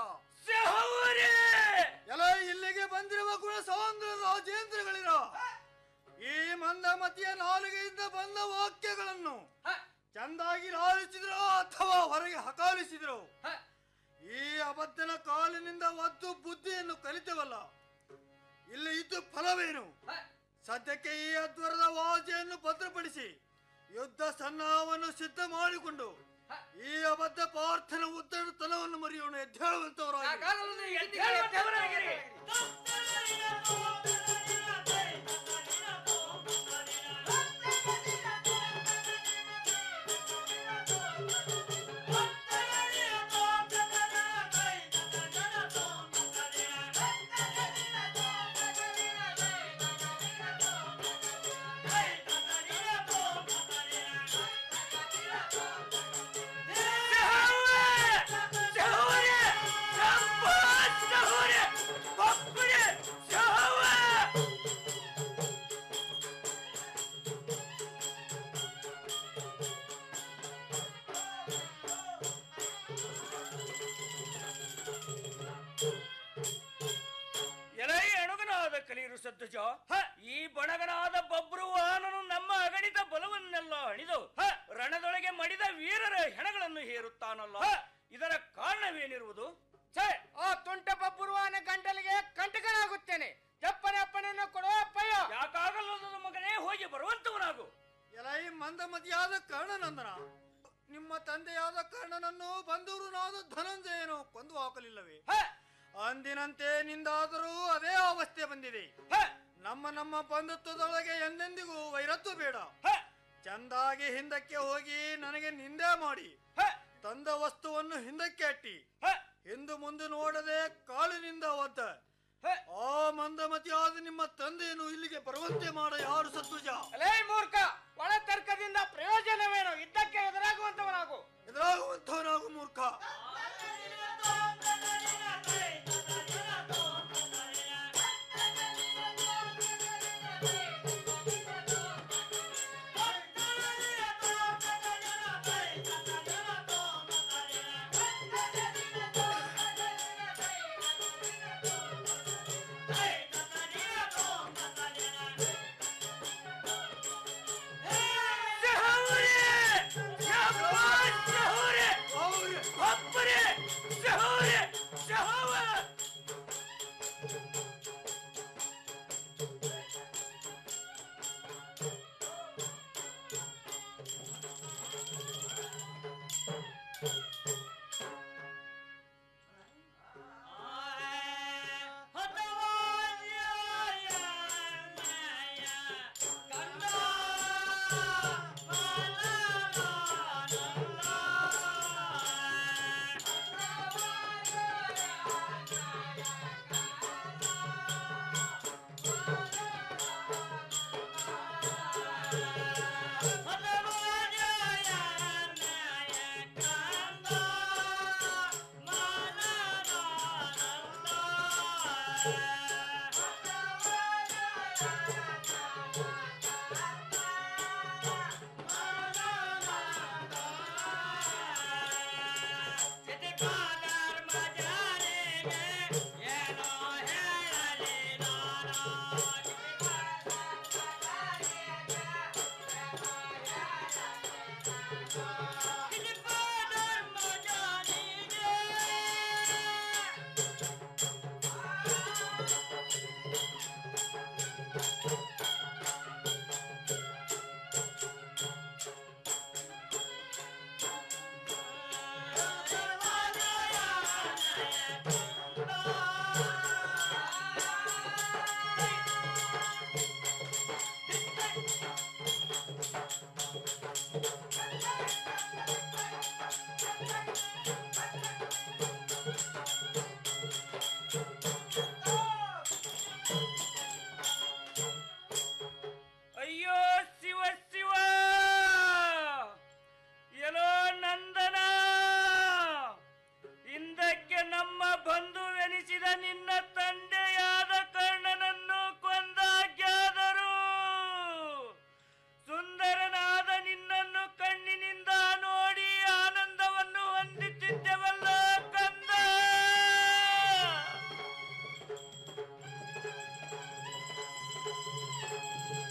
ಎಲ್ಲ ಇಲ್ಲಿಗೆ ಬಂದಿರುವ ಗುಣ ಸಾಂದ್ರ ರಾಜೇಂದ್ರಗಳಿರ ಈ ಮಂದಮತಿಯ ನಾಲಿಗೆಯಿಂದ ಬಂದ ವಾಕ್ಯಗಳನ್ನು ಚಂದಾಗಿ ಲಾಲಿಸಿದ್ರು ಅಥವಾ ಹೊರಗೆ ಹಕಾಲಿಸಿದ್ರು ಈ ಅಬದ್ಧನ ಕಾಲಿನಿಂದ ಒದ್ದು ಬುದ್ಧಿಯನ್ನು ಕಲಿತವಲ್ಲ ಇಲ್ಲಿ ಇದ್ದು ಫಲವೇನು ಸದ್ಯಕ್ಕೆ ಈ ಅದ್ವರದ ವಾಜೆಯನ್ನು ಭದ್ರಪಡಿಸಿ ಯುದ್ಧ ಸನ್ನಾಹವನ್ನು ಸಿದ್ಧ ಮಾಡಿಕೊಂಡು ಈ ಅಬದ್ಧ ಪಾರ್ಥನ ಉದ್ದಟತನವನ್ನು ಮರೆಯೋಣ ಎದ್ದೇಳುವಂತವರಾಗಿ ಎಲೈ ಅಣುಗನಾದ ಕಲೀರು ಸದ್ದುಜ ಈ ಬಣಗನಾದ ಬಬ್ರುವಾಹನನು ನಮ್ಮ ಅಗಣಿತ ಬಲವನ್ನೆಲ್ಲ ಹಣಿದು ರಣದೊಳಗೆ ಮಡಿದ ವೀರರ ಹೆಣಗಳನ್ನು ಹೇರುತ್ತಾನಲ್ಲ ಇದರ ಕಾರಣವೇನಿರುವುದು ಛೇ ಆ ತುಂಟ ಬಬ್ಬುರುವಾನ ಗಂಟಲಿಗೆ ಕಂಟಕನಾಗುತ್ತೇನೆ ತೆಪ್ಪನೆ ಅಪ್ಪಣೆಯನ್ನು ಕೊಡುವ ಅಪ್ಪಯ್ಯ ಯಾಕಾಗಲ್ಲದ ಮಗನೇ ಹೋಗಿ ಬರುವಂತವನಾಗು ಎಲೈ ಮಂದಮತಿಯಾದ ಕರ್ಣನಂದನ ನಿಮ್ಮ ತಂದೆಯಾದ ಕರ್ಣನನ್ನು ಬಂದೂರುನಾದ ಧನಂಜಯನು ಕೊಂದು ಹಾಕಲಿಲ್ಲವೇ ಅಂದಿನಂತೆ ನಿಂದಾದರೂ ಅದೇ ಅವಸ್ಥೆ ಬಂದಿದೆ ನಮ್ಮ ನಮ್ಮ ಬಂಧುತ್ವದೊಳಗೆ ಎಂದೆಂದಿಗೂ ವೈರತ್ವ ಬೇಡ ಚಂದಾಗಿ ಹಿಂದಕ್ಕೆ ಹೋಗಿ ನನಗೆ ನಿಂದೆ ಮಾಡಿ ತಂದ ವಸ್ತುವನ್ನು ಹಿಂದಕ್ಕೆ ಅಟ್ಟಿ ಹಿಂದು ಮುಂದೆ ನೋಡದೆ ಕಾಲಿನಿಂದ ಒದ್ದ ಆ ಮಂದಮತಿಯಾದ ನಿಮ್ಮ ತಂದೆಯನ್ನು ಇಲ್ಲಿಗೆ ಬರುವಂತೆ ಮಾಡ ಯಾರು ಸತ್ವಜ ಅಲೇ ಮೂರ್ಖ ಒಳ ತರ್ಕದಿಂದ ಪ್ರಯೋಜನವೇನು ಇದ್ದಕ್ಕೆ ಎದುರಾಗುವಂತವನಾಗು ಎದುರಾಗುವಂತವನಾಗು ಮೂರ್ಖ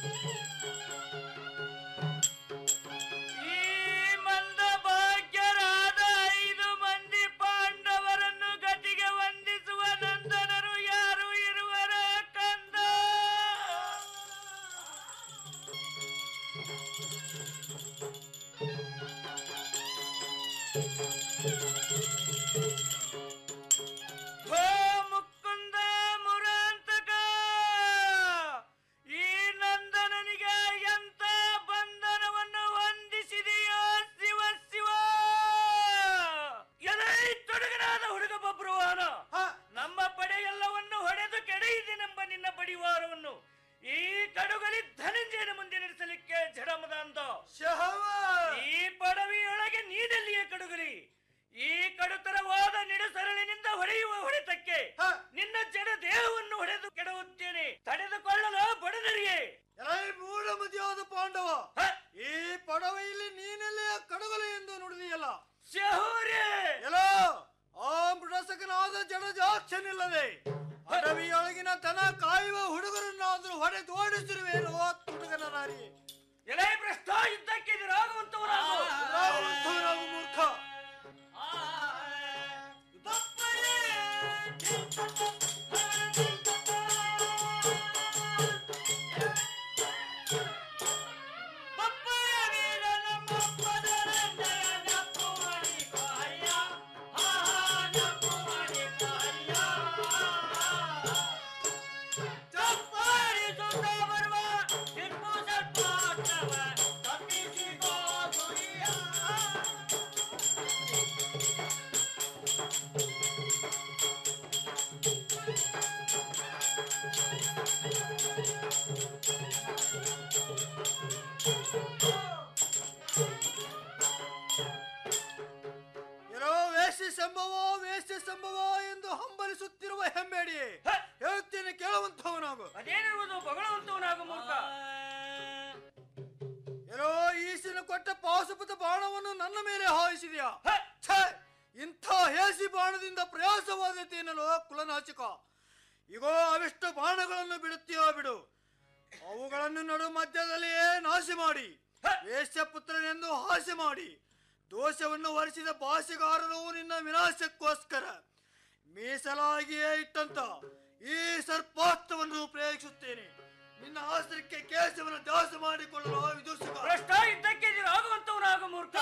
ಈ ಮಂದ ಭಾಗ್ಯರಾದ ಐದು ಮಂದಿ ಪಾಂಡವರನ್ನು ಗತಿಗೆ ವಂದಿಸುವ ನಂದನರು ಯಾರು ಇರುವರ ಕಂದ ಹೋ ಮುಕುಂದ ಮುರಾಂತಕ ಈ ನಂದನನಿಗೆ ಎಂತ ಬಂಧನವನ್ನು ವಂದಿಸಿದೆಯೋ ಶಿವ ಶಿವ ಎಲೈ ತೊಡಗನಾದ ಹುಡುಗ ಬಬ್ರುವಾನ ನಮ್ಮ ಪಡೆ ಎಲ್ಲವನ್ನು ಹೊಡೆದು ಕೆಡೆಯಿದೆನೆಂಬ ನಿನ್ನ ಬಡಿವಾರವನ್ನು ಈ ಕಡುಗಲಿ ಧನಂಜಯನ ಮುಂದೆ ನಡೆಸಲಿಕ್ಕೆ ಜಡಮದ ಅಂದ ಈ ಪಡವಿಯೊಳಗೆ ನೀನೆಲ್ಲಿಯೇ ಕಡುಗಲಿ ಈ ಕಡುತರವಾದ ನಿಡುಸರಳಿನಿಂದ ಹೊಡೆಯುವ ಹೊಡೆತಕ್ಕೆ ನಿನ್ನ ಜಡ ದೇಹವನ್ನು ಹೊಡೆದು ಕೆಡವುತ್ತೇನೆ ತಡೆದುಕೊಳ್ಳಲು ಬಡದರಿಯೇ ಮೂಢ ಮತಿಯಾದ ಪಾಂಡವ ಈ ಪಡವೆಯಲ್ಲಿ ನೀನೆಲ್ಲೇ ಕಡಗಲು ಎಂದು ನುಡಿದಿಯಲ್ಲ ಎಲ್ಲ ಆ ಮೃಡಸಕನಾದ ಜಡಜಾಕ್ಷನಿಲ್ಲದೆ ಅಡವಿಯೊಳಗಿನ ತನ ಕಾಯುವ ಹುಡುಗರನ್ನಾದರೂ ಹೊಡೆದು ಓಡಿಸಿರುವೇನೋ ತುಡುಗನ ನಾರಿ ಎಲೆ ಭ್ರಷ್ಟ ಯುದ್ಧಕ್ಕೆ ಎದುರಾಗುವಂತವರಾಗು ರಾಗುವಂತವರಾಗು ಮೂರ್ಖ ಏನೋ ವೇಶ್ಯ ಸಂಭವ ವೇಶ್ಯ ಸಂಭವ ಎಂದು ಹಂಬಲಿಸುತ್ತಿರುವ ಹೆಂಬೇಡಿ ಹೇಳ್ತೀನಿ ಕೇಳುವಂತವನಾಗು ಅದೇನಿರುವುದು ಬಗಳುವಂತವನಾಗು ಮೂರ್ಖ ಏನೋ ಈಸಿನ ಕೊಟ್ಟ ಪಾಸುಪತ ಬಾಣವನ್ನು ನನ್ನ ಮೇಲೆ ಹಾಯಿಸಿದ್ಯಾ ಛೇ ಇಂಥ ಹೇಸಿ ಬಾಣದಿಂದ ಪ್ರಯಾಸವಾದೀತೆ ಎನ್ನಲು ಕುಲನಾಚಿಕ ಈಗೋ ಅವಿಷ್ಟು ಬಾಣಗಳನ್ನು ಬಿಡುತ್ತೀಯೋ ಬಿಡು ಅವುಗಳನ್ನು ನಡು ಮಧ್ಯದಲ್ಲಿಯೇ ನಾಶ ಮಾಡಿ ವೇಶ್ಯ ಪುತ್ರನೆಂದು ಹಾಸ್ಯ ಮಾಡಿ ದೋಷವನ್ನು ಹೊರಿಸಿದ ಭಾಷೆಗಾರರು ನಿನ್ನ ವಿನಾಶಕ್ಕೋಸ್ಕರ ಮೀಸಲಾಗಿಯೇ ಇಟ್ಟಂತ ಈ ಸರ್ಪಾಸ್ತ್ರವನ್ನು ಪ್ರಯೋಗಿಸುತ್ತೇನೆ ನಿನ್ನ ಆಶ್ರಯಕ್ಕೆ ಕೇಶವನ್ನು ದಾಸ ಮಾಡಿಕೊಳ್ಳಲು ವಿದೂಷಕ ಭ್ರಷ್ಟ ಯುದ್ಧಕ್ಕೆ ಎದುರಾಗುವಂತವನಾಗು ಮೂರ್ಖ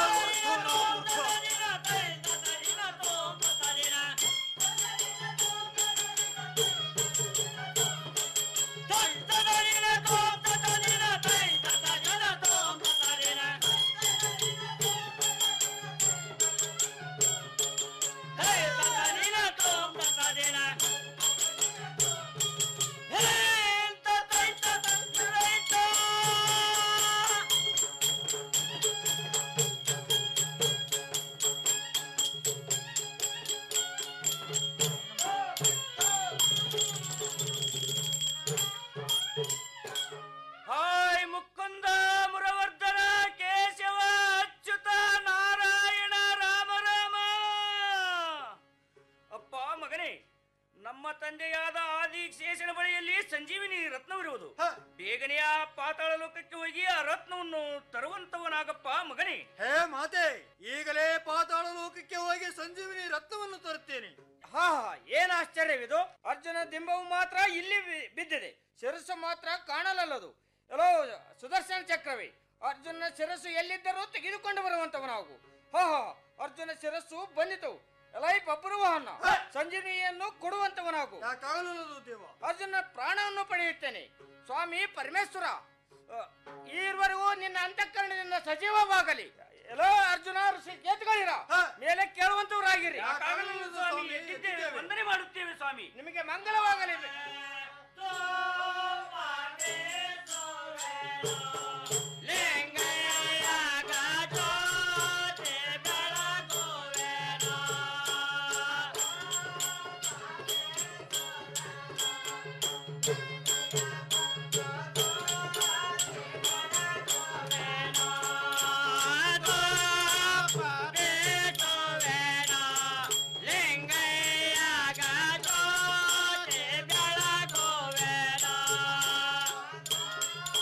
ಹಾಯ್ ಮುಕುಂದ ಮುರವರ್ಧನ ಕೇಶವ ಅಚ್ಯುತ ನಾರಾಯಣ ರಾಮ ರಾಮ ಅಪ್ಪ ಮಗನೇ ನಮ್ಮ ತಂದೆಯಾದ ಆದಿಶೇಷನ ಬಳಿಯಲ್ಲಿ ಸಂಜೀವಿನಿ ರತ್ನವಿರುವುದು ಬೇಗನೆ ಆ ಪಾತಾಳ ಲೋಕಕ್ಕೆ ಹೋಗಿ ಆ ರತ್ನವನ್ನು ತರುವಂತವನಾಗಪ್ಪ ಮಗನೇ ಹೇ ಮಾತೆ ಈಗಲೇ ಪಾತಾಳ ಲೋಕಕ್ಕೆ ಹೋಗಿ ಸಂಜೀವಿನಿ ರತ್ನವನ್ನು ತರುತ್ತೇನೆ ಹಾ ಹಾ ಏನ್ ಆಶ್ಚರ್ಯವಿದು ಅರ್ಜುನ ದಿಂಬವು ಮಾತ್ರ ಇಲ್ಲಿ ಬಿ- ಬಿದ್ದಿದೆ ಶಿರಸ್ಸು ಮಾತ್ರ ಕಾಣಲಲ್ಲದು ಎಲ್ಲೋ ಸುದರ್ಶನ ಚಕ್ರವೇ ಅರ್ಜುನ ಶಿರಸ್ಸು ಎಲ್ಲಿದ್ದರೂ ತೆಗೆದುಕೊಂಡು ಬರುವಂತವನಾಗು ಹಾ ಹಾ ಅರ್ಜುನ ಶಿರಸ್ಸು ಬಂದಿತು ಎಲೈ ಬಬ್ರುವಹನ್ನ ಸಂಜೀವಿನಿಯನ್ನು ಕೊಡುವಂತವನಾಗು ದೇವ ಅರ್ಜುನ ಪ್ರಾಣವನ್ನು ಪಡೆಯುತ್ತೇನೆ ಸ್ವಾಮಿ ಪರಮೇಶ್ವರ ಅ, ಈವರೆಗೂ ನಿನ್ನ ಅಂತಃಕರಣದಿಂದ ಸಜೀವವಾಗಲಿ ಎಲ್ಲೋ ಅರ್ಜುನ ಋಷಿ ಕೇತುಗಳಿರ ಮೇಲೆ ಕೇಳುವಂತವರಾಗಿರಿ ಯಾಕಾಗಲಿಲ್ಲ ಸ್ವಾಮಿ ಎದ್ದಿದ್ದೇವೆ ವಂದನೆ ಮಾಡುತ್ತೇವೆ ಸ್ವಾಮಿ ನಿಮಗೆ ಮಂಗಲವಾಗಲಿ ಲಿಂಗಯ್ಯ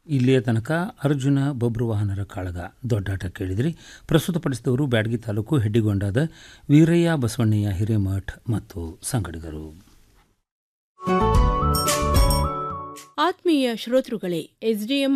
ಇಲ್ಲಿಯ ತನಕ ಅರ್ಜುನ ಬಬ್ರುವಾಹನರ ಕಾಳಗ ದೊಡ್ಡಾಟ ಕೇಳಿದ್ರಿ ಪ್ರಸ್ತುತಪಡಿಸಿದವರು ಬ್ಯಾಡಗಿ ತಾಲೂಕು ಹೆಡ್ಡಿಗೊಂಡಾದ ವೀರಯ್ಯ ಬಸವಣ್ಣಯ್ಯ ಹಿರೇಮಠ್ ಮತ್ತು ಸಂಗಡಿಗರು ಆತ್ಮೀಯ ಶ್ರೋತೃಗಳೇ ಎಸ್ಡಿಎಂ